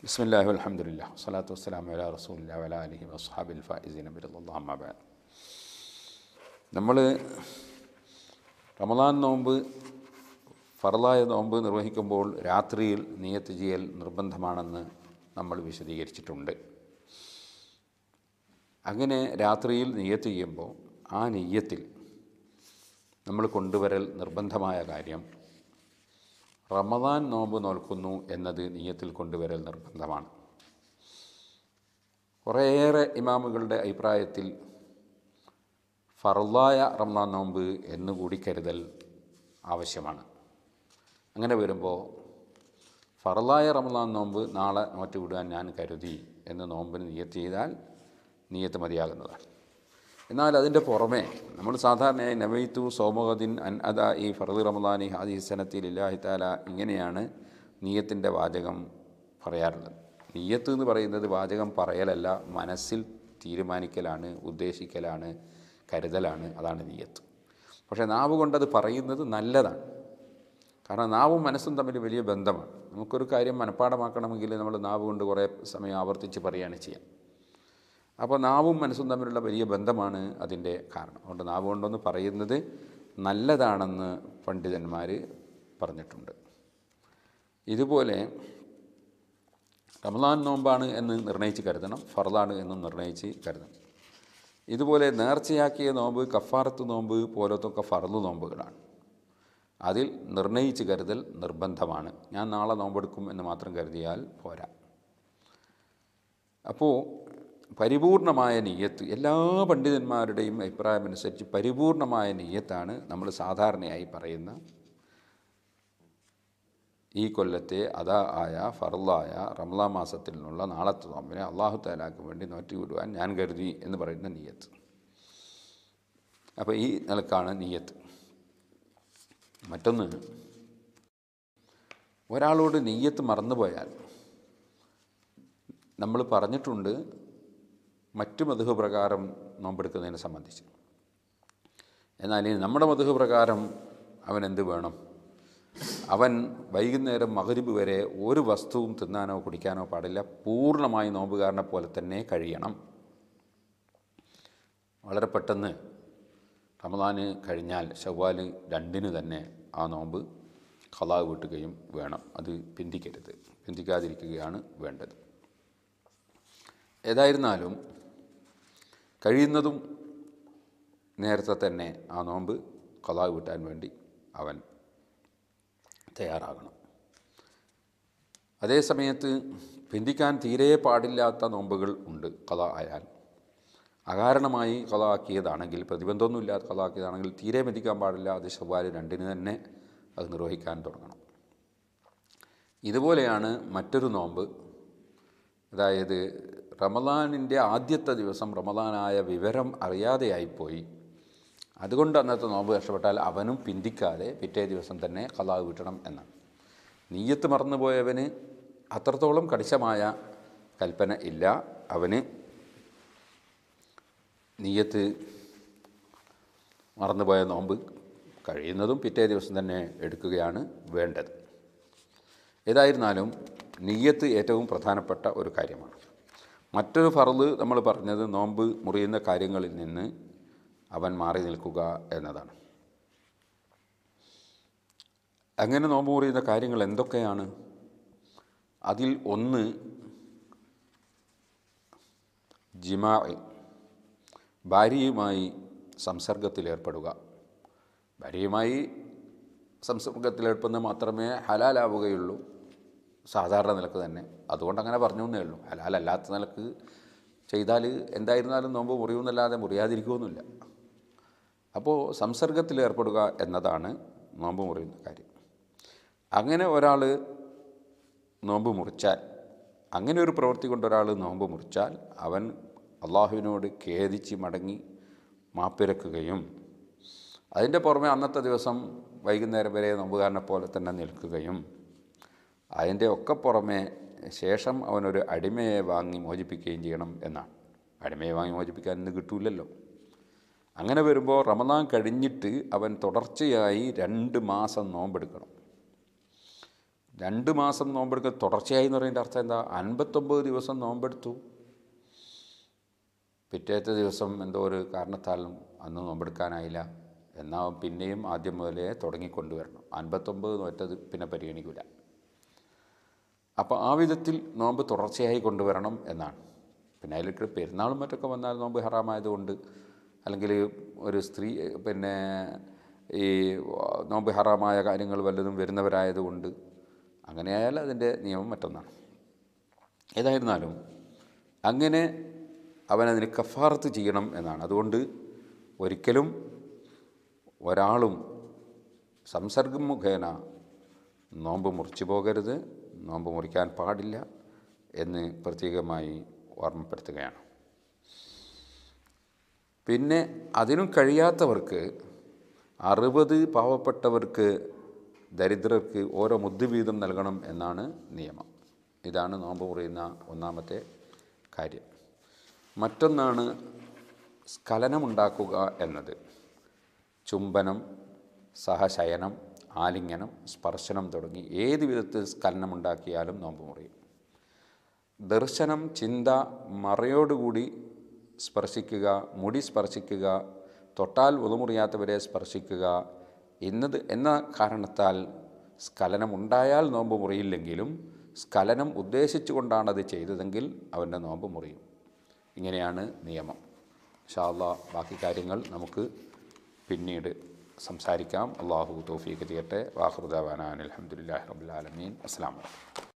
ബിസ്മില്ലാഹി അലഹമുല്ല വസ്സലാത്തു വസ്സലാം അല റസൂലില്ല വല അലഹി വസ്ഹാബിൽ ഫായിസീൻ അബിറല്ലാഹമ്മബാൻ നമ്മൾ റമദാൻ നോമ്പ് ഫറലായ നോമ്പ് നിർവഹിക്കുമ്പോൾ രാത്രിയിൽ നിയത്ത് ചെയ്യൽ നിർബന്ധമാണെന്ന് നമ്മൾ വിശദീകരിച്ചിട്ടുണ്ട് അങ്ങനെ രാത്രിയിൽ നിയത്ത് ചെയ്യുമ്പോൾ ആ നെയ്യത്തിൽ നമ്മൾ കൊണ്ടുവരൽ നിർബന്ധമായ കാര്യം റമദാൻ നോമ്പ് നോൽക്കുന്നു എന്നത് നീയത്തിൽ കൊണ്ടുവരൽ നിർബന്ധമാണ് കുറേയേറെ ഇമാമുകളുടെ അഭിപ്രായത്തിൽ ഫറുള്ളായ റമദാൻ നോമ്പ് എന്നുകൂടി കരുതൽ ആവശ്യമാണ് അങ്ങനെ വരുമ്പോൾ ഫറുള്ളായ റമദാൻ നോമ്പ് നാളെ നോറ്റ് വിടാൻ ഞാൻ കരുതി എന്ന് നോമ്പിന് നിയത്ത് ചെയ്താൽ നിയത്ത് മതിയാകുന്നതാണ് എന്നാൽ അതിൻ്റെ പുറമെ നമ്മൾ സാധാരണയായി നവൈത്തു സോമഹദിൻ അൻ അദ ഈ ഫറദ് റമദാനി ഹാദി സനത്തിൽ ഇല്ലാഹി താല ഇങ്ങനെയാണ് നീയത്തിൻ്റെ വാചകം പറയാറുള്ളത് നീയത്ത് എന്ന് പറയുന്നത് വാചകം പറയലല്ല മനസ്സിൽ തീരുമാനിക്കലാണ് ഉദ്ദേശിക്കലാണ് കരുതലാണ് അതാണ് നീയത്ത് പക്ഷേ നാവ് കൊണ്ടത് പറയുന്നത് നല്ലതാണ് കാരണം നാവും മനസ്സും തമ്മിൽ വലിയ ബന്ധമാണ് നമുക്കൊരു കാര്യം മനഃപ്പാടമാക്കണമെങ്കിൽ നമ്മൾ നാവ് കൊണ്ട് കുറേ സമയം ആവർത്തിച്ച് പറയുകയാണ് ചെയ്യാം അപ്പോൾ നാവും മനസ്സും തമ്മിലുള്ള വലിയ ബന്ധമാണ് അതിൻ്റെ കാരണം അതുകൊണ്ട് നാവ് കൊണ്ടൊന്ന് പറയുന്നത് നല്ലതാണെന്ന് പണ്ഡിതന്മാർ പറഞ്ഞിട്ടുണ്ട് ഇതുപോലെ റമദാൻ നോമ്പാണ് എന്ന് നിർണയിച്ച് കരുതണം ഫർദാണ് എന്നും നിർണയിച്ച് കരുതണം ഇതുപോലെ നേർച്ചയാക്കിയ നോമ്പ് കഫാറത്ത് നോമ്പ് പോലത്തൊക്കെ ഫർദ് നോമ്പുകളാണ് അതിൽ നിർണയിച്ച് കരുതൽ നിർബന്ധമാണ് ഞാൻ നാളെ നോമ്പെടുക്കും എന്ന് മാത്രം കരുതിയാൽ പോരാ അപ്പോൾ പരിപൂർണമായ നെയ്യത്ത് എല്ലാ പണ്ഡിതന്മാരുടെയും അഭിപ്രായമനുസരിച്ച് പരിപൂർണമായ നെയ്യത്താണ് നമ്മൾ സാധാരണയായി പറയുന്ന ഈ കൊല്ലത്തെ അതാ ആയ ഫർലായ റംലാ മാസത്തിൽ നിന്നുള്ള നാളത്തെ നോമ്പിനെ അള്ളാഹു താലാക്ക് വേണ്ടി നോറ്റി വിടുവാൻ ഞാൻ കരുതി എന്ന് പറയുന്ന നീയത്ത് അപ്പോൾ ഈ നിലക്കാണ് നീയത്ത് മറ്റൊന്ന് ഒരാളോട് നെയ്യത്ത് മറന്നുപോയാൽ നമ്മൾ പറഞ്ഞിട്ടുണ്ട് മറ്റു മധുഹ പ്രകാരം നോമ്പെടുക്കുന്നതിനെ സംബന്ധിച്ച് എന്നാൽ ഈ നമ്മുടെ മധുഹ പ്രകാരം അവൻ എന്ത് വേണം അവൻ വൈകുന്നേരം മകരിബ് വരെ ഒരു വസ്തുവും തിന്നാനോ കുടിക്കാനോ പാടില്ല പൂർണ്ണമായി നോമ്പുകാരനെ പോലെ തന്നെ കഴിയണം വളരെ പെട്ടെന്ന് റമദാന് കഴിഞ്ഞാൽ ഷവ്വാല് രണ്ടിന് തന്നെ ആ നോമ്പ് ഖലാ വീട്ടുകയും വേണം അത് പിന്തിക്കരുത് പിന്തിക്കാതിരിക്കുകയാണ് വേണ്ടത് ഏതായിരുന്നാലും കഴിയുന്നതും നേരത്തെ തന്നെ ആ നോമ്പ് കലാ വീട്ടാൻ വേണ്ടി അവൻ തയ്യാറാകണം അതേ സമയത്ത് പിന്തിക്കാൻ തീരെ പാടില്ലാത്ത നോമ്പുകൾ ഉണ്ട് കഥ ആയാൽ അകാരണമായി കഥ ആക്കിയതാണെങ്കിൽ പ്രതിബന്ധമൊന്നുമില്ലാത്ത കഥ ആക്കിയതാണെങ്കിൽ തീരെ ബന്ധിക്കാൻ പാടില്ല അത് ചൊവ്വാല് രണ്ടിന് തന്നെ അത് നിർവഹിക്കാൻ തുടങ്ങണം ഇതുപോലെയാണ് മറ്റൊരു നോമ്പ് അതായത് റമദാനിൻ്റെ ആദ്യത്തെ ദിവസം റമദാനായ വിവരം അറിയാതെയായിപ്പോയി അതുകൊണ്ട് അന്നത്തെ നോമ്പ് കഷ്ടപ്പെട്ടാൽ അവനും പിന്തിക്കാതെ പിറ്റേ ദിവസം തന്നെ കലാവ് വീട്ടണം എന്നാണ് നീയത്ത് മറന്നുപോയവന് അത്രത്തോളം കണിശമായ കൽപ്പന ഇല്ല അവന് നീയത്ത് മറന്നുപോയ നോമ്പ് കഴിയുന്നതും പിറ്റേ ദിവസം തന്നെ എടുക്കുകയാണ് വേണ്ടത് ഏതായിരുന്നാലും നീയത്ത് ഏറ്റവും പ്രധാനപ്പെട്ട ഒരു കാര്യമാണ് മറ്റൊരു ഫറല് നമ്മൾ പറഞ്ഞത് നോമ്പ് മുറിയുന്ന കാര്യങ്ങളിൽ നിന്ന് അവൻ മാറി നിൽക്കുക എന്നതാണ് അങ്ങനെ നോമ്പ് മുറിയുന്ന കാര്യങ്ങൾ എന്തൊക്കെയാണ് അതിൽ ഒന്ന് ജിമാ ഭാര്യയുമായി സംസർഗത്തിലേർപ്പെടുക ഭാര്യയുമായി സംസർഗത്തിലേർപ്പെടുന്നത് മാത്രമേ ഹലാലാവുകയുള്ളൂ സാധാരണ നിലക്ക് തന്നെ അതുകൊണ്ട് അങ്ങനെ പറഞ്ഞു എന്നേ ഉള്ളൂ ഹലാലല്ലാത്ത നിലക്ക് ചെയ്താൽ എന്തായിരുന്നാലും നോമ്പ് മുറിയുമെന്നല്ലാതെ മുറിയാതിരിക്കുമൊന്നുമില്ല അപ്പോൾ സംസർഗത്തിൽ ഏർപ്പെടുക എന്നതാണ് നോമ്പ് മുറിയുന്ന കാര്യം അങ്ങനെ ഒരാൾ നോമ്പ് മുറിച്ചാൽ അങ്ങനെ ഒരു പ്രവൃത്തി കൊണ്ട് ഒരാൾ നോമ്പ് മുറിച്ചാൽ അവൻ അള്ളാഹുവിനോട് ഖേദിച്ച് മടങ്ങി മാപ്പിരക്കുകയും അതിൻ്റെ പുറമെ അന്നത്തെ ദിവസം വൈകുന്നേരം വരെ നോമ്പുകാരനെ പോലെ തന്നെ നിൽക്കുകയും അതിൻ്റെ ഒക്കെ പുറമെ ശേഷം അവനൊരു അടിമയെ വാങ്ങി മോചിപ്പിക്കുകയും ചെയ്യണം എന്നാണ് അടിമയെ വാങ്ങി മോചിപ്പിക്കാൻ ഇന്ന് കിട്ടൂലല്ലോ അങ്ങനെ വരുമ്പോൾ റമദാൻ കഴിഞ്ഞിട്ട് അവൻ തുടർച്ചയായി രണ്ട് മാസം നോമ്പെടുക്കണം രണ്ട് മാസം നോമ്പെടുക്കുക തുടർച്ചയായി എന്ന് പറയുന്നതിൻ്റെ അർത്ഥം എന്താ അൻപത്തൊമ്പത് ദിവസം നോമ്പെടുത്തു പിറ്റേത്തെ ദിവസം എന്തോ ഒരു കാരണത്താലും അന്ന് നോമ്പെടുക്കാനായില്ല എന്നാൽ പിന്നെയും ആദ്യം മുതലേ തുടങ്ങിക്കൊണ്ടുവരണം അൻപത്തൊമ്പത് നോറ്റത് പിന്നെ പരിഗണിക്കില്ല അപ്പോൾ ആ വിധത്തിൽ നോമ്പ് തുടർച്ചയായി കൊണ്ടുവരണം എന്നാണ് പിന്നെ അതിലേക്ക് പെരുന്നാളും മറ്റൊക്കെ വന്നാൽ നോമ്പ് ഹറാമായതുകൊണ്ട് അല്ലെങ്കിൽ ഒരു സ്ത്രീ പിന്നെ ഈ നോമ്പ് ഹറാമായ കാര്യങ്ങൾ വല്ലതും വരുന്നവരായതുകൊണ്ട് അങ്ങനെയായാൽ അതിൻ്റെ നിയമം മറ്റൊന്നാണ് ഏതായിരുന്നാലും അങ്ങനെ അവനതിന് കഫാറത്ത് ചെയ്യണം എന്നാണ് അതുകൊണ്ട് ഒരിക്കലും ഒരാളും സംസർഗം മുഖേന നോമ്പ് മുറിച്ചു പോകരുത് നോമ്പ് മുറിക്കാൻ പാടില്ല എന്ന് പ്രത്യേകമായി ഓർമ്മപ്പെടുത്തുകയാണ് പിന്നെ അതിനും കഴിയാത്തവർക്ക് അറുപത് പാവപ്പെട്ടവർക്ക് ദരിദ്രർക്ക് ഓരോ മുദ്ദ് വീതം നൽകണം എന്നാണ് നിയമം ഇതാണ് നോമ്പ് മുറിയുന്ന ഒന്നാമത്തെ കാര്യം മറ്റൊന്നാണ് സ്ഖലനമുണ്ടാക്കുക എന്നത് ചുംബനം സഹശയനം ആലിംഗനം സ്പർശനം തുടങ്ങി ഏത് വിധത്തിൽ സ്ഖലനമുണ്ടാക്കിയാലും നോമ്പ് മുറിയും ദർശനം ചിന്ത മറയോടുകൂടി സ്പർശിക്കുക മുടി സ്പർശിക്കുക തൊട്ടാൽ ഉതമുറിയാത്തവരെ സ്പർശിക്കുക എന്നത് എന്ന കാരണത്താൽ സ്ഖലനം ഉണ്ടായാൽ നോമ്പ് മുറിയില്ലെങ്കിലും സ്ഖലനം ഉദ്ദേശിച്ചുകൊണ്ടാണ് അത് ചെയ്തതെങ്കിൽ അവൻ്റെ നോമ്പ് മുറിയും ഇങ്ങനെയാണ് നിയമം ഷാല്ല ബാക്കി കാര്യങ്ങൾ നമുക്ക് പിന്നീട് സംസാരിക്കാം അള്ളാഹു തോഫീക്ക് ചെയ്യട്ടെ വാഹൃദാൻ അലഹമുല്ലാ റബുലാലമീൻ അസ്സാം വലൈക്കും